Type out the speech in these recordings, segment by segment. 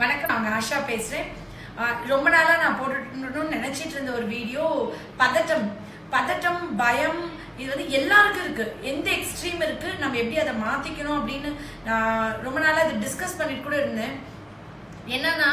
வணக்கம் நான் ஆஷா பேசுறேன் ஆஹ் ரொம்ப நாளா நான் போட்டுன்னு நினைச்சிட்டு இருந்த ஒரு வீடியோ பதட்டம் பதட்டம் பயம் இது வந்து எல்லாருக்கும் இருக்கு எந்த எக்ஸ்ட்ரீம் இருக்கு நம்ம எப்படி அதை மாத்திக்கணும் அப்படின்னு நான் ரொம்ப நாளா அதை டிஸ்கஸ் பண்ணிட்டு கூட இருந்தேன் என்னன்னா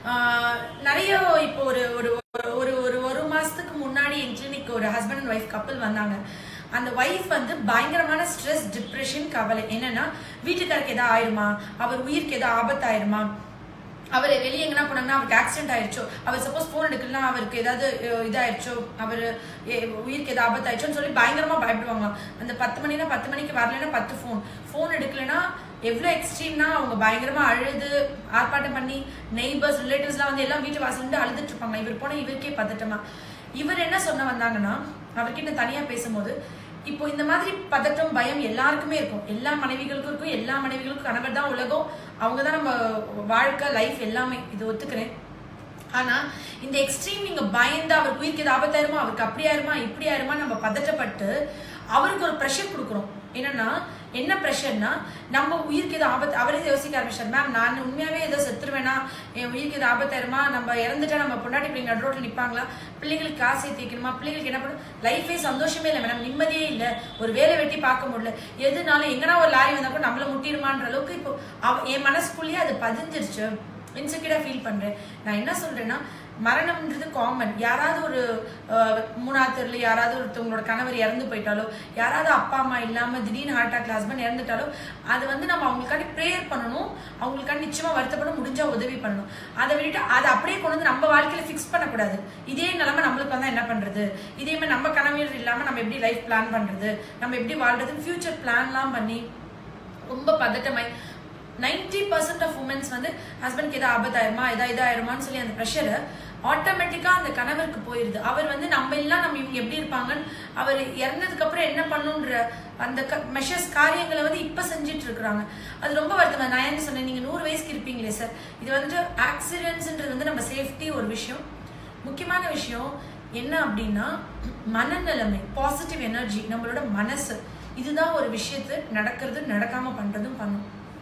ஆஹ் நிறைய இப்போ ஒரு ஒரு ஒரு ஒரு ஒரு மாசத்துக்கு முன்னாடி என் கிளினிக் ஒரு ஹஸ்பண்ட் அண்ட் ஒய்ஃப் கப்பல் வந்தாங்க அந்த ஒய்ஃப் வந்து பயங்கரமான ஸ்ட்ரெஸ் டிப்ரெஷன் கவலை என்னன்னா வீட்டுக்காருக்கு எதாவது ஆயிருமா அவர் உயிருக்கு எதாவது ஆபத்து ஆயிருமா அவர் வெளியே எங்கன்னா போனாங்கன்னா அவருக்கு ஆக்சிடென்ட் ஆயிடுச்சோ அவர் சப்போஸ் ஃபோன் எடுக்கலாம் அவருக்கு ஏதாவது அஹ், இதாயிடுச்சோ அவர் உயிருக்கு ஏதாவது ஆபத்து ஆயிடுச்சோன்னு சொல்லி பயங்கரமா பயப்படுவாங்களாம் அந்த பத்து மணினா பத்து மணிக்கு வரலைன்னா பத்து ஃபோன் ஃபோன் எடுக்கலைன்னா எவ்வளோ எக்ஸ்ட்ரீம்னா அவங்க பயங்கரமா அழுது ஆர்ப்பாட்டம் பண்ணி நெய்பர்ஸ் ரிலேட்டிவ்ஸ்லாம் வந்து எல்லாம் வீட்டு வாசல் நின்று அழுதுட்டு இருப்பாங்க இவர் போனா இவருக்கே பதட்டமா இவர் என்ன சொன்ன வந்தாங்கன்னா அவர்கிட்ட தனியா பேசும்போது இப்போ இந்த மாதிரி பதட்டம் பயம் எல்லாருக்குமே இருக்கும் எல்லா மனைவிகளுக்கும் இருக்கும் எல்லா மனைவிகளுக்கும் கணவர் தான் உலகம் அவங்க தான் நம்ம வாழ்க்கை லைஃப் எல்லாமே இது ஒத்துக்கிறேன் ஆனா இந்த எக்ஸ்ட்ரீம் நீங்க பயந்து அவருக்கு உயிருக்கு ஏதாவது ஆபத்தாயிருமா அவருக்கு அப்படி ஆயிருமா இப்படி ஆயிருமா நம்ம பதட்டப்பட்டு அவருக்கு ஒரு ப்ரெஷர் கொடுக்குறோம் என்னன்னா என்ன ப்ரெஷர்னா நம்ம உயிருக்கு ஏதோ ஆபத்து அவரே யோசிக்க ஆரம்பிச்சார் மேம் நான் உண்மையாவே ஏதோ செத்துருவேனா என் உயிருக்கு ஏதோ ஆபத்தாயிருமா நம்ம இறந்துட்டா நம்ம பொண்டாட்டி பிள்ளைங்க நடு ரோட்ல நிப்பாங்களா பிள்ளைங்களுக்கு காசு சேர்த்து வைக்கணுமா பிள்ளைங்களுக்கு என்ன பண்ணும் லைஃபே சந்தோஷமே இல்லை மேடம் நிம்மதியே இல்லை ஒரு வேலை வெட்டி பார்க்க முடியல எதுனாலும் எங்கன்னா ஒரு லாரி வந்தா கூட நம்மள முட்டிடுமான்ற அளவுக்கு இப்போ அவ என் மனசுக்குள்ளேயே அது பதிஞ்சிருச்சு இன்செக்யூரா ஃபீல் பண்றேன் நான் என்ன சொல்றேன்னா மரணம்ன்றது காமன் யாராவது ஒரு அஹ், மூணாவது தெருல யாராவது ஒருத்தவங்களோட கணவர் இறந்து போயிட்டாலோ யாராவது அப்பா அம்மா இல்லாம திடீர்னு ஹார்ட் அட்டாக்ல ஹஸ்பண்ட் இறந்துட்டாலோ அது வந்து நம்ம அவங்களுக்காண்டி ப்ரேயர் பண்ணணும் அவங்களுக்காண்டி நிச்சயமா வருத்தப்பட முடிஞ்சா உதவி பண்ணணும் அதை விட்டுட்டு அதை அப்படியே கொண்டு வந்து நம்ம வாழ்க்கையில ஃபிக்ஸ் பண்ணக்கூடாது இதே நிலைமை நம்மளுக்கு வந்தா என்ன பண்றது இதே மாதிரி நம்ம கனவு இல்லாம நம்ம எப்படி லைஃப் பிளான் பண்றது நம்ம எப்படி வாழ்றது ஃபியூச்சர் பிளான்லாம் பண்ணி ரொம்ப பதட்டமாய் நைன்டி பர்சன்ட் ஆஃப் உமன்ஸ் வந்து ஹஸ்பண்ட்க்கு எதாவது ஆபத்தாயிருமா எதா இதாயிருமான்னு சொல்லி அந்த ப்ரெஷரை ஆட்டோமேட்டிக்கா அந்த கணவருக்கு போயிருது அவர் வந்து நம்ம எல்லாம் நம்ம இவங்க எப்படி இருப்பாங்கன்னு அவர் இறந்ததுக்கு அப்புறம் என்ன பண்ணுன்ற அந்த மெஷர்ஸ் காரியங்களை வந்து இப்ப செஞ்சுட்டு இருக்கிறாங்க அது ரொம்ப வருத்தம் நான் என்ன சொன்னேன் நீங்க நூறு வயசுக்கு இருப்பீங்களே சார் இது வந்துட்டு ஆக்சிடென்ட்ஸ்ன்றது வந்து நம்ம சேஃப்டி ஒரு விஷயம் முக்கியமான விஷயம் என்ன அப்படின்னா மனநிலைமை பாசிட்டிவ் எனர்ஜி நம்மளோட மனசு இதுதான் ஒரு விஷயத்து நடக்கிறது நடக்காம பண்றதும் பண்ணும்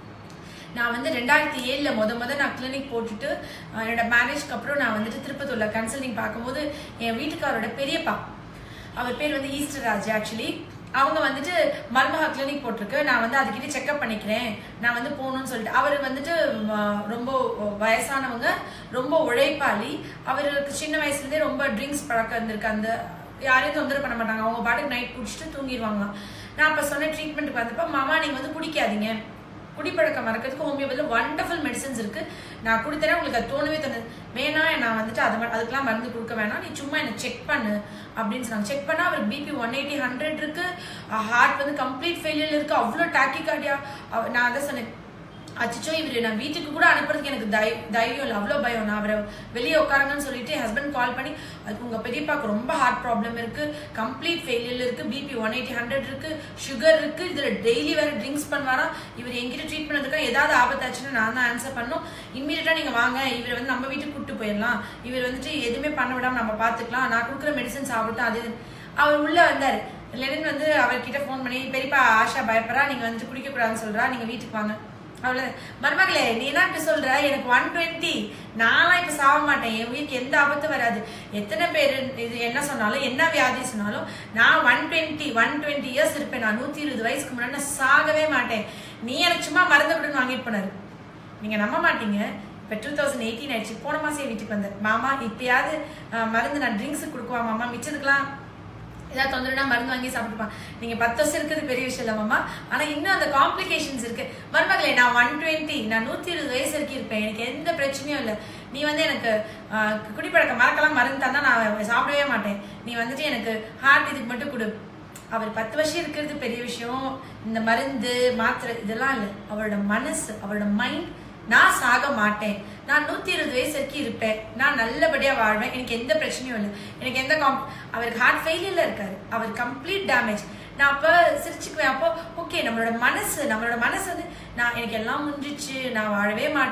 நான் வந்து ரெண்டாயிரத்தி ஏழுல முத முத நான் கிளினிக் போட்டுட்டு அஹ், என்னோட மேரேஜ்க்கு அப்புறம் நான் வந்துட்டு திருப்பத்தூர்ல கன்சல்டிங் பார்க்கும்போது என் வீட்டுக்காரோட பெரியப்பா அவர் பேர் வந்து ஈஸ்டர் ராஜ் ஆக்சுவலி அவங்க வந்துட்டு மர்மஹா கிளினிக் போட்டிருக்கு நான் வந்து அதுக்கிட்ட செக்அப் பண்ணிக்கிறேன் நான் வந்து போகணும்னு சொல்லிட்டு அவர் வந்துட்டு ம, ரொம்ப வயசானவங்க ரொம்ப உழைப்பாளி அவருக்கு சின்ன வயசுலேருந்தே ரொம்ப ட்ரிங்க்ஸ் பழக்கம் இருந்திருக்கு அந்த யாரையும் தொந்தரவு பண்ண மாட்டாங்க அவங்க பாட்டுக்கு நைட் குடிச்சிட்டு தூங்கிடுவாங்களாம் நான் அப்போ சொன்ன ட்ரீட்மெண்ட்டுக்கு வந்தப்போ மாமா நீங்கள் வந்து குடிக்காதீங்க குடிப்பழக்கம் மறக்கிறதுக்கு ஹோமியோபதியில் வண்டர்ஃபுல் மெடிசன்ஸ் இருக்கு நான் கொடுத்தேன்னா உங்களுக்கு அது தோணவே தோணுது வேணாம் நான் வந்துட்டு அது ம- அதுக்கெல்லாம் மருந்து கொடுக்க வேணாம் நீ சும்மா என்ன செக் பண்ணு அப்படின்னு சொன்னாங்க செக் பண்ணா அவருக்கு பிபி ஒன் எயிட்டி ஹண்ட்ரட் இருக்கு ஹார்ட் வந்து கம்ப்ளீட் ஃபெயிலியர் இருக்கு அவ்வளோ டாக்கிகார்டியா நான் அதான் சொன்னேன் அச்சோ இவரு நான் வீட்டுக்கு கூட அனுப்புறதுக்கு எனக்கு தை- தைரியம் இல்லை அவ்வளோ பயம் நான் அவரை வெளியே உட்காருங்கன்னு சொல்லிட்டு ஹஸ்பண்ட் கால் பண்ணி அதுக்கு உங்க பெரியப்பாக்கு ரொம்ப ஹார்ட் ப்ராப்ளம் இருக்கு கம்ப்ளீட் ஃபெயிலியர் இருக்கு பிபி ஒன் எயிட்டி ஹண்ட்ரட் இருக்கு சுகர் இருக்கு இதுல டெய்லி வேற ட்ரிங்க்ஸ் பண்ணுவாராம் இவர் எங்கிட்ட ட்ரீட் பண்ணதுக்கு ஏதாவது ஆபத்தாச்சுன்னா நான் தான் ஆன்சர் பண்ணும் இம்மீடியட்டா நீங்க வாங்க இவர் வந்து நம்ம வீட்டுக்கு கூட்டு போயிடலாம் இவர் வந்துட்டு எதுவுமே பண்ண விடாம நம்ம பாத்துக்கலாம் நான் கொடுக்குற மெடிசன்ஸ் ஆகட்டும் அது இது. அவர் உள்ள வந்தாரு லெனின் வந்து அவர்கிட்ட ஃபோன் பண்ணி பெரியப்பா ஆஷா பயப்படுறா நீங்க வந்துட்டு குடிக்க கூடாதுன்னு சொல்றா நீங்க வீட்டுக்கு வாங்க அவ்வளவு மருமகளே நீ என்ன இப்படி சொல்ற எனக்கு ஒன் டுவெண்ட்டி நான்லாம் இப்ப சாக மாட்டேன் என் உயிருக்கு எந்த ஆபத்தும் வராது எத்தனை பேர் இது என்ன சொன்னாலும் என்ன வியாதி சொன்னாலும் நான் one twenty one twenty years இருப்பேன் நான் நூத்தி இருபது வயசுக்கு முன்னாடி நான் சாகவே மாட்டேன் நீ எனக்கு சும்மா மருந்து விடுன்னு வாங்கிட்டு போனாரு நீங்க நம்ப மாட்டீங்க இப்போ டூ தௌசண்ட் எயிட்டீன் ஆயிடுச்சு போன மாசம் என் வீட்டுக்கு வந்தார் மாமா இப்பயாவது அஹ், மருந்து நான் ட்ரிங்க்ஸ் கொடுக்குவா மாமா மிச்சதுக்கெல்லாம் ஏதாவது தொந்தரவுனா மருந்து வாங்கி சாப்பிட்டுப்பான் நீங்க பத்து வருஷம் இருக்கிறது பெரிய விஷயம் இல்ல மாமா ஆனா இன்னும் அந்த காம்ப்ளிகேஷன்ஸ் இருக்கு மருமகளே நான் ஒன் டுவெண்ட்டி நான் நூத்தி இருபது வயசு வரைக்கும் இருப்பேன் எனக்கு எந்த பிரச்சனையும் இல்லை நீ வந்து எனக்கு ஆஹ், குடிப்பழக்கம் மறக்கலாம் மருந்து தந்தா நான் சாப்பிடவே மாட்டேன் நீ வந்துட்டு எனக்கு ஹார்ட் இதுக்கு மட்டும் கொடு அவர் பத்து வருஷம் இருக்கிறது பெரிய விஷயம் இந்த மருந்து மாத்திரை இதெல்லாம் இல்லை அவரோட மனசு அவரோட மைண்ட் நான் சாக மாட்டேன் நான் நூத்தி இருபது வயசு வரைக்கும் இருப்பேன் நான் நல்லபடியா வாழ்வேன் எனக்கு எந்த பிரச்சனையும் இல்லை எனக்கு எந்த காம் அவருக்கு ஹார்ட் ஃபெயிலியர்ல இருக்காரு அவர் கம்ப்ளீட் டேமேஜ் நான் அப்ப சிரிச்சுக்குவேன் அப்போ ஓகே நம்மளோட மனசு நம்மளோட மனசு வந்து நான் எனக்கு எல்லாம் முடிஞ்சிச்சு நான் வாழவே மாட்டேன்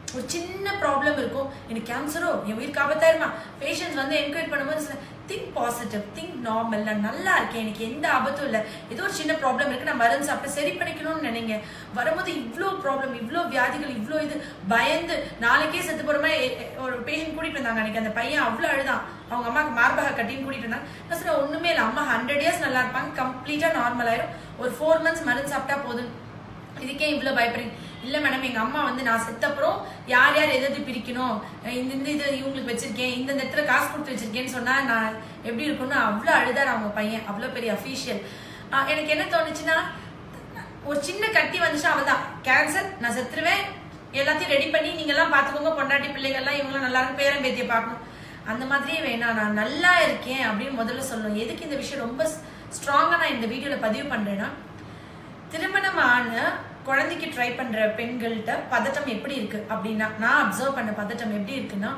ஒரு சின்ன ப்ராப்ளம் இருக்கும் எனக்கு கேன்சரோ என் உயிருக்கு ஆபத்தாயிருமா பேஷண்ட்ஸ் வந்து என்கொயரி பண்ணும்போது திங்க் பாசிட்டிவ் திங்க் நார்மல் நான் நல்லா இருக்கேன் எனக்கு எந்த ஆபத்தும் இல்லை ஏதோ ஒரு சின்ன ப்ராப்ளம் இருக்கு நான் மருந்து சாப்பிட்டு சரி பண்ணிக்கணும்னு நினைங்க வரும்போது இவ்வளோ ப்ராப்ளம் இவ்வளோ வியாதிகள் இவ்வளோ இது பயந்து நாளைக்கே செத்து போற மாதிரி எ- எ- ஒரு பேஷண்ட் கூட்டிட்டு வந்தாங்க அன்னைக்கு அந்த பையன் அவ்வளோ அழுதான் அவங்க அம்மாக்கு மார்பக கட்டின்னு கூட்டிட்டு வந்தாங்க நான் சொன்னேன் ஒண்ணுமே இல்லை அம்மா ஹண்ட்ரட் இயர்ஸ் நல்லா இருப்பாங்க கம்ப்ளீட்டா நார்மல் ஆயிரும் ஒரு ஃபோர் மந்த்ஸ் மருந்து சாப்பிட்டா போதும் இதுக்கே இவ்வளோ பயப்படுறீங்க இல்லை மேடம் எங்கள் அம்மா வந்து நான் செத்தப்புறம் யார் யார் எது எது பிரிக்கணும் அஹ் இந்த இந்த இது இவங்களுக்கு வச்சிருக்கேன் இந்த இந்த இடத்துல காசு கொடுத்து வச்சிருக்கேன்னு சொன்னால் நான் எப்படி இருக்கும்னு அவ்வளோ அழுதார் அவங்க பையன் அவ்வளோ பெரிய அஃபீஷியல் எனக்கு என்ன தோணுச்சுன்னா ஒரு சின்ன கட்டி வந்துச்சுன்னா அவள் தான் கேன்சர் நான் செத்துருவேன் எல்லாத்தையும் ரெடி பண்ணி நீங்கெல்லாம் பார்த்துக்கோங்க பொண்டாட்டி பிள்ளைகள்லாம் இவங்களாம் நல்லா இருக்கும் பேரன் பேத்தியை பார்க்கணும் அந்த மாதிரியே வேணாம் நான் நல்லா இருக்கேன் அப்படின்னு முதல்ல சொல்லணும் எதுக்கு இந்த விஷயம் ரொம்ப ஸ்ட்ராங்காக நான் இந்த வீடியோவில் பதிவு பண்ணுறேன்னா திருமணம் ஆன குழந்தைக்கு ட்ரை பண்ற பெண்கள்கிட்ட பதட்டம் எப்படி இருக்கு அப்படின்னா நான் அப்சர்வ் பண்ண பதட்டம் எப்படி இருக்குன்னா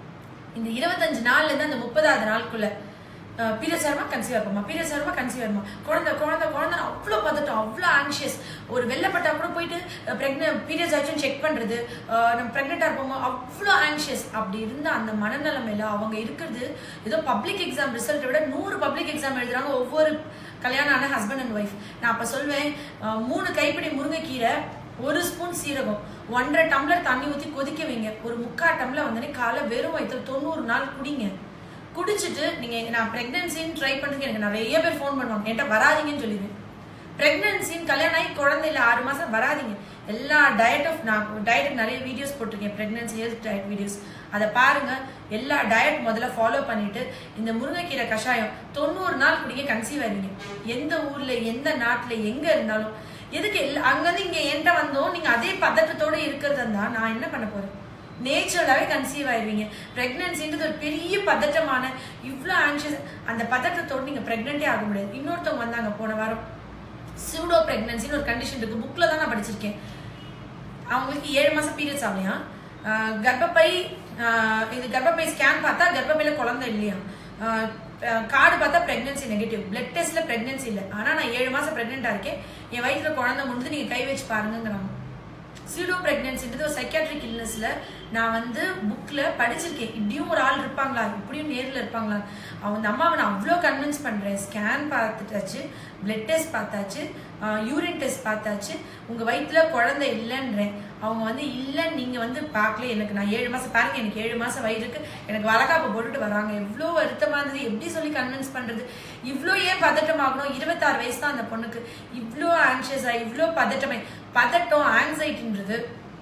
இந்த இருபத்தஞ்சு நாள்ல இருந்து அந்த முப்பதாவது நாளுக்குள்ள பீரியட் சாரமா கன்சீவ் ஆகுமா பீரியட் சாரமா கன்சீவ் ஆகுமா குழந்தை குழந்தை குழந்தை அவ்வளோ பதட்டம் அவ்வளோ ஆங்ஷியஸ் ஒரு வெள்ளப்பட்டா கூட போயிட்டு பிரெக்னென்ட் பீரியட்ஸ் ஆச்சுன்னு செக் பண்றது அஹ், நம்ம ப்ரெக்னெண்டா இருப்போமோ அவ்வளோ ஆங்ஷியஸ் அப்படி இருந்த அந்த மனநிலைமையில அவங்க இருக்கிறது ஏதோ பப்ளிக் எக்ஸாம் ரிசல்ட்டை விட நூறு பப்ளிக் எக்ஸாம் எழுதுறாங்க ஒவ்வொரு கல்யாணம் ஆன ஹஸ்பண்ட் அண்ட் ஒய்ஃப் நான் அப்ப சொல்வேன் அஹ், மூணு கைப்பிடி முருங்கைக்கீரை ஒரு ஸ்பூன் சீரகம் ஒன்றரை டம்ளர் தண்ணி ஊற்றி கொதிக்க வைங்க ஒரு முக்கால் டம்ளர் வந்தோடனே காலை வெறும் வயிற்றுல தொண்ணூறு நாள் குடிங்க குடிச்சிட்டு நீங்க நான் பிரெக்னன்சின்னு ட்ரை பண்ணுறதுக்கு எனக்கு நிறைய பேர் ஃபோன் பண்ணுவாங்க என்கிட்ட வராதீங்கன்னு சொல்லிடுவேன் பிரெக்னன்சின்னு கல்யாணம் ஆகி குழந்தை இல்லை ஆறு மாசம் வராதீங்க எல்லா டயட் ஆஃப் நான் டயட்டுக்கு நிறைய வீடியோஸ் போட்டிருக்கேன் பிரெக்னன்சி ஹெல்த் டயட் வீடியோஸ் அதை பாருங்க எல்லா டயட் முதல்ல ஃபாலோ பண்ணிட்டு இந்த முருங்கைக்கீரை கஷாயம் தொண்ணூறு நாள் குடிங்க கன்சீவ் ஆயிருவீங்க எந்த ஊர்ல எந்த நாட்டுல எங்க இருந்தாலும் எதுக்கு எல்லா அங்கிருந்து இங்க என்கிட்ட வந்தோம் நீங்க அதே பதட்டத்தோட இருக்கிறதா இருந்தா நான் என்ன பண்ண போறேன் நேச்சுரலாவே கன்சீவ் ஆயிருவீங்க பிரெக்னன்சின்றது ஒரு பெரிய பதட்டமான இவ்வளோ ஆன்ஷியஸ் அந்த பதட்டத்தோடு நீங்க பிரெக்னென்ட்டே ஆக முடியாது இன்னொருத்தவங்க வந்தாங்க போன வாரம் சியூடோ பிரெக்னன்சின்னு ஒரு கண்டிஷன் இருக்கு புக்ல தான் நான் படிச்சிருக்கேன் அவங்களுக்கு ஏழு மாசம் பீரியட்ஸ் ஆகலையா ஆஹ் கர்ப்பப்பை ஆஹ் இது கர்ப்பப்பை ஸ்கேன் பார்த்தா கர்ப்பப்பையில குழந்தை இல்லையா ஆஹ் ஆஹ் கார்டு பார்த்தா பிரெக்னன்சி நெகட்டிவ் பிளட் டெஸ்ட்ல பிரெக்னன்சி இல்லை ஆனா நான் ஏழு மாசம் பிரெக்னெண்டா இருக்கேன் என் வயிற்றுல குழந்தை முடிஞ்சு நீங்க கை வச்சு பாருங்கிறாங்க சீடோ பிரெக்னன்சின்றது ஒரு சைக்காட்ரிக் இல்னஸ்ல நான் வந்து புக்ல படிச்சிருக்கேன் இப்படியும் ஒரு ஆள் இருப்பாங்களா இப்படியும் நேர்ல இருப்பாங்களா அவங்க அம்மாவை நான் அவ்வளோ கன்வின்ஸ் பண்றேன் ஸ்கேன் பார்த்துட்டாச்சு பிளட் டெஸ்ட் பார்த்தாச்சு யூரின் டெஸ்ட் பார்த்தாச்சு உங்க வயிற்றுல குழந்தை இல்லைன்றேன் அவங்க வந்து இல்லைன்னு நீங்க வந்து பார்க்கல எனக்கு நான் ஏழு மாசம் பாருங்க எனக்கு ஏழு மாசம் வயிறுக்கு எனக்கு வளகாப்பு போட்டுட்டு வராங்க எவ்வளோ வருத்தமா இருந்தது எப்படி சொல்லி கன்வின்ஸ் பண்றது இவ்வளோ ஏன் பதட்டமாகணும் இருபத்தாறு வயசு தான் அந்த பொண்ணுக்கு இவ்வளோ ஆங்ஷியஸா இவ்வளோ பதட்டமே பதட்டம் ஆங்ஸைட்டின்றது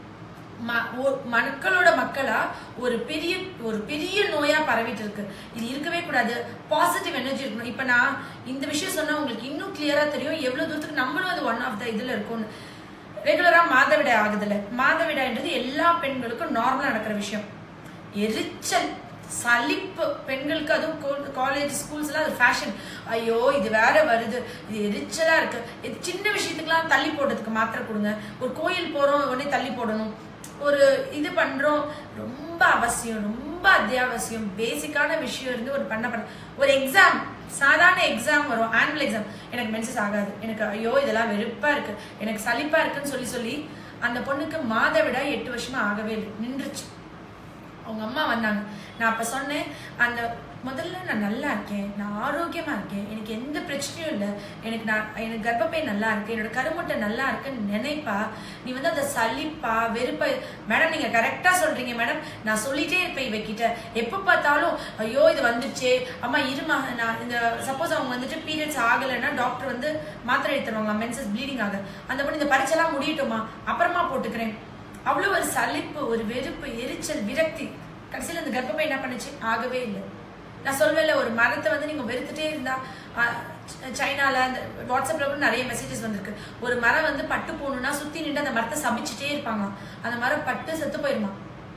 ம- ஒ- மக்களோட மக்களா ஒரு பெரிய ஒரு பெரிய நோயா பரவிட்டு இருக்கு இது இருக்கவே கூடாது பாசிட்டிவ் எனர்ஜி இருக்கணும் இப்ப நான் இந்த விஷயம் சொன்னா உங்களுக்கு இன்னும் கிளியரா தெரியும் எவ்வளவு தூரத்துக்கு நம்மளும் அது ஒன் ஆஃப் த இதுல இருக்கும்னு ரெகுலரா மாதவிடாய் ஆகுதுல்ல மாதவிடாய்ன்றது எல்லா பெண்களுக்கும் நார்மலா நடக்கிற விஷயம் எரிச்சல் சலிப்பு பெண்களுக்கு அதுவும் காலேஜ் ஸ்கூல்ஸ்லாம் அது ஃபேஷன் ஐயோ இது வேற வருது இது எரிச்சலா இருக்கு இது சின்ன விஷயத்துக்குலாம் தள்ளி போடுறதுக்கு மாத்திரை கொடுங்க ஒரு கோயில் போறோம் உடனே தள்ளி போடணும் ஒரு இது பண்றோம் ரொம்ப அவசியம் ரொம்ப அத்தியாவசியம் பேசிக்கான விஷயம் இருந்து ஒரு பண்ண பண்ண ஒரு எக்ஸாம் சாதாரண எக்ஸாம் வரும் ஆனுவல் எக்ஸாம் எனக்கு மென்சஸ் ஆகாது எனக்கு ஐயோ இதெல்லாம் வெறுப்பா இருக்கு எனக்கு சலிப்பா இருக்குன்னு சொல்லி சொல்லி அந்த பொண்ணுக்கு மாதவிடாய் எட்டு வருஷமா ஆகவே இல்லை நின்றுச்சு அவங்க அம்மா வந்தாங்க நான் அப்ப சொன்னேன் அந்த முதல்ல நான் நல்லா இருக்கேன் நான் ஆரோக்கியமா இருக்கேன் எனக்கு எந்த பிரச்சனையும் இல்லை எனக்கு நான் எனக்கு கர்ப்பப்பை நல்லா இருக்கு என்னோட கருமுட்டை நல்லா இருக்குன்னு நினைப்பா நீ வந்து அதை சலிப்பா வெறுப்பா மேடம் நீங்க கரெக்டா சொல்றீங்க மேடம் நான் சொல்லிட்டே இருப்பேன் இவகிட்ட எப்ப பார்த்தாலும் ஐயோ இது வந்துருச்சே அம்மா இருமா நான் இந்த சப்போஸ் அவங்க வந்துட்டு பீரியட்ஸ் ஆகலைன்னா டாக்டர் வந்து மாத்திரை எழுதி தருவாங்க மென்சஸ் ப்ளீடிங் ஆக அந்த பொண்ணு இந்த பரீட்சைலாம் முடியட்டுமா அப்புறமா போட்டுக்கிறேன் அவ்வளோ ஒரு சலிப்பு ஒரு வெறுப்பு எரிச்சல் விரக்தி கடைசியில் அந்த கர்ப்பப்பை என்ன பண்ணுச்சு ஆகவே இல்லை நான் சொல்வேல ஒரு மரத்தை வந்து நீங்க வெறுத்துட்டே இருந்தா ஆஹ், ச- சைனால அந்த வாட்ஸ்அப்ல கூட நிறைய மெசேஜஸ் வந்திருக்கு ஒரு மரம் வந்து பட்டு போகணும்னா சுத்தி நின்று அந்த மரத்தை சபிச்சுட்டே இருப்பாங்க அந்த மரம் பட்டு செத்து போயிருமா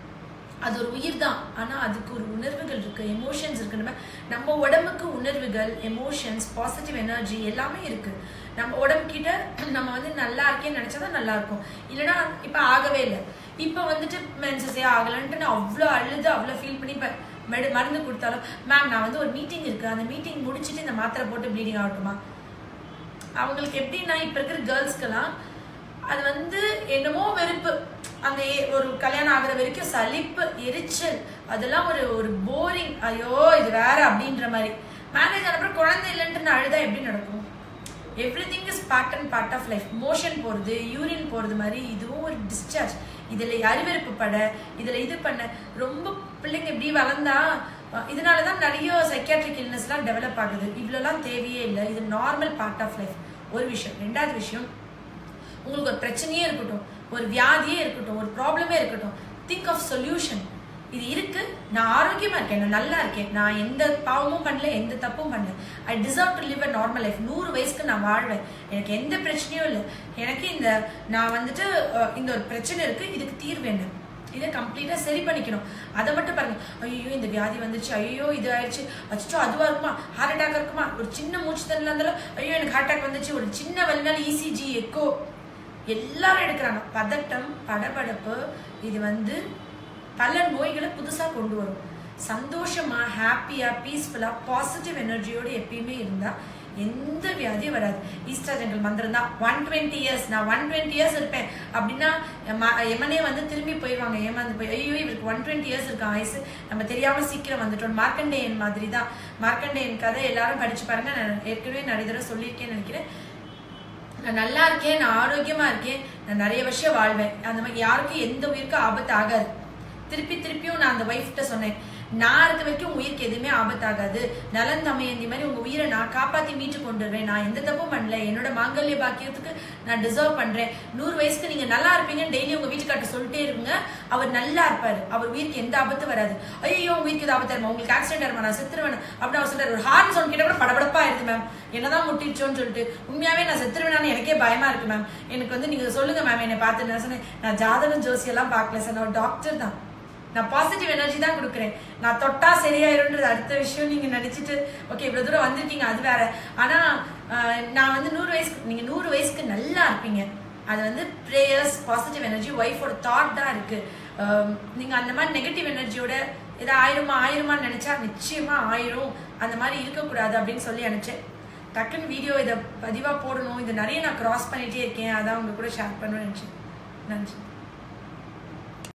அது ஒரு உயிர் தான் ஆனா அதுக்கு ஒரு உணர்வுகள் இருக்கு எமோஷன்ஸ் இருக்கு நம்ம நம்ம உடம்புக்கு உணர்வுகள் எமோஷன்ஸ் பாசிட்டிவ் எனர்ஜி எல்லாமே இருக்கு நம்ம உடம்பு கிட்ட நம்ம வந்து நல்லா இருக்கேன்னு நினைச்சாதான் நல்லா இருக்கும் இல்லைன்னா இப்ப ஆகவே இல்லை இப்ப வந்துட்டு மென்சஸே ஆகலன்ட்டு நான் அவ்வளோ அழுது அவ்வளோ ஃபீல் பண்ணி இப்ப மெடு மருந்து கொடுத்தாலும் மேம் நான் வந்து ஒரு மீட்டிங் இருக்கு அந்த மீட்டிங் முடிச்சிட்டு இந்த மாத்திரை போட்டு ப்ளீடிங் ஆகட்டுமா அவங்களுக்கு எப்படின்னா இப்ப இருக்கிற கேர்ள்ஸ்க்கெல்லாம் அது வந்து என்னமோ வெறுப்பு அந்த ஏ- ஒரு கல்யாணம் ஆகுற வரைக்கும் சலிப்பு எரிச்சல் அதெல்லாம் ஒரு ஒரு போரிங் ஐயோ இது வேற அப்படின்ற மாதிரி மேரேஜ் ஆனப்பறம் குழந்தை இல்லைன்ட்டு நான் அழுதா எப்படி நடக்கும் everything is part and part of life motion போகிறது யூரின் போகிறது மாதிரி இதுவும் ஒரு டிஸ்சார்ஜ் இதில் அருவருப்பு பட இதில் இது பண்ண ரொம்ப பிள்ளைங்க இப்படி வளர்ந்தா அஹ், இதனால தான் நிறைய சைக்காட்ரிக் இல்னஸ்லாம் டெவலப் ஆகுது இவ்வளோலாம் தேவையே இல்லை இது நார்மல் பார்ட் ஆஃப் லைஃப் ஒரு விஷயம் ரெண்டாவது விஷயம் உங்களுக்கு ஒரு பிரச்சனையே இருக்கட்டும் ஒரு வியாதியே இருக்கட்டும் ஒரு ப்ராப்ளமே இருக்கட்டும் திங்க் ஆஃப் சொல்யூஷன் இது இருக்கு நான் ஆரோக்கியமா இருக்கேன் நான் நல்லா இருக்கேன் நான் எந்த பாவமும் பண்ணல எந்த தப்பும் பண்ணல I deserve to live a normal life நூறு வயசுக்கு நான் வாழ்வேன் எனக்கு எந்த பிரச்சனையும் இல்லை எனக்கு இந்த நான் வந்துட்டு அஹ், இந்த ஒரு பிரச்சனை இருக்கு இதுக்கு தீர்வு என்ன இதை கம்ப்ளீட்டா சரி பண்ணிக்கணும் அதை மட்டும் பாருங்க ஐயோ இந்த வியாதி வந்துச்சு ஐயோ இது ஆயிடுச்சு அச்சோ அதுவா இருக்குமா ஹார்ட் அட்டாக் இருக்குமா ஒரு சின்ன மூச்சு தண்ணல இருந்தாலும் ஐயோ எனக்கு ஹார்ட் அட்டாக் வந்துச்சு ஒரு சின்ன வலினாலும் இசிஜி எக்கோ எல்லாரும் எடுக்கிறாங்க பதட்டம் படபடப்பு இது வந்து பல நோய்களை புதுசா கொண்டு வரும் சந்தோஷமா ஹாப்பியா பீஸ்ஃபுல்லா பாசிட்டிவ் எனர்ஜியோட எப்பயுமே இருந்தா எந்த வியாதியும் வராது ஈஸ்டா ஜங்கல் மந்திரம் தான் ஒன் டுவெண்ட்டி இயர்ஸ் நான் ஒன் டுவெண்ட்டி இயர்ஸ் இருப்பேன் அப்படின்னா எம- எமனே வந்து திரும்பி போயிடுவாங்க ஏமாந்து போய் ஐயோ இவருக்கு ஒன் டுவெண்ட்டி இயர்ஸ் இருக்கு ஆயுசு நம்ம தெரியாம சீக்கிரம் வந்துட்டோம் மார்க்கண்டேயன் மாதிரி தான் மார்க்கண்டேயன் கதை எல்லாரும் படிச்சு பாருங்க நான் ஏற்கனவே நிறைய தடவை சொல்லியிருக்கேன்னு நினைக்கிறேன் நான் நல்லா இருக்கேன் நான் ஆரோக்கியமா இருக்கேன் நான் நிறைய வருஷம் வாழ்வேன் அந்த மாதிரி யாருக்கும் எந்த உயிருக்கும் ஆபத்து ஆகாது திருப்பி திருப்பியும் நான் அந்த ஒய்ஃப்ட்ட சொன்னேன் நான் இருக்க வரைக்கும் உங்க உயிருக்கு எதுவுமே ஆபத்தாகாது நலன் தமையந்தி மாதிரி உங்க உயிரை நான் காப்பாத்தி மீட்டு கொண்டு வருவேன் நான் எந்த தப்பும் பண்ணல என்னோட மாங்கல்ய பாக்கியத்துக்கு நான் டிசர்வ் பண்றேன் நூறு வயசுக்கு நீங்க நல்லா இருப்பீங்கன்னு டெய்லி உங்க வீட்டுக்கார்ட்ட சொல்லிட்டே இருங்க அவர் நல்லா இருப்பாரு அவர் உயிருக்கு எந்த ஆபத்து வராது ஐயோ உங்க உயிருக்கு இது ஆபத்து வருமா உங்களுக்கு ஆக்சிடென்ட் வருமா நான் செத்துருவேன் அப்படின்னு அவர் சொல்றாரு ஒரு ஹார்ன் சவுண்ட் கிட்ட கூட படபடப்பா ஆயிருது மேம் என்னதான் முட்டிச்சோன்னு சொல்லிட்டு உண்மையாவே நான் செத்துருவேனான்னு எனக்கே பயமா இருக்கு மேம் எனக்கு வந்து நீங்க சொல்லுங்க மேம் என்னை பார்த்து நான் சொன்னேன் நான் ஜாதகம் ஜோசி எல்லாம் பார்க்கல சார் நான் டாக்டர் தான் நான் பாசிட்டிவ் எனர்ஜி தான் கொடுக்குறேன் நான் தொட்டா சரியாயிரும்ன்றது அடுத்த விஷயம் நீங்க நினைச்சிட்டு ஓகே இவ்வளவு தூரம் வந்திருக்கீங்க அது வேற ஆனா ஆஹ், நான் வந்து நூறு வயசுக்கு நீங்க நூறு வயசுக்கு நல்லா இருப்பீங்க அது வந்து ப்ரேயர்ஸ் பாசிட்டிவ் எனர்ஜி ஒய்ஃபோட தாட் தான் இருக்கு ஆஹ், நீங்க அந்த மாதிரி நெகட்டிவ் எனர்ஜியோட ஏதோ ஆயிருமா ஆயிருமான்னு நினைச்சா நிச்சயமா ஆயிரும் அந்த மாதிரி இருக்கக்கூடாது அப்படின்னு சொல்லி நினைச்சேன் டக்குன்னு வீடியோ இதை பதிவா போடணும் இதை நிறைய நான் கிராஸ் பண்ணிட்டே இருக்கேன் அதான் உங்க கூட ஷேர் பண்ணணும்னு நினைச்சேன் நன்றி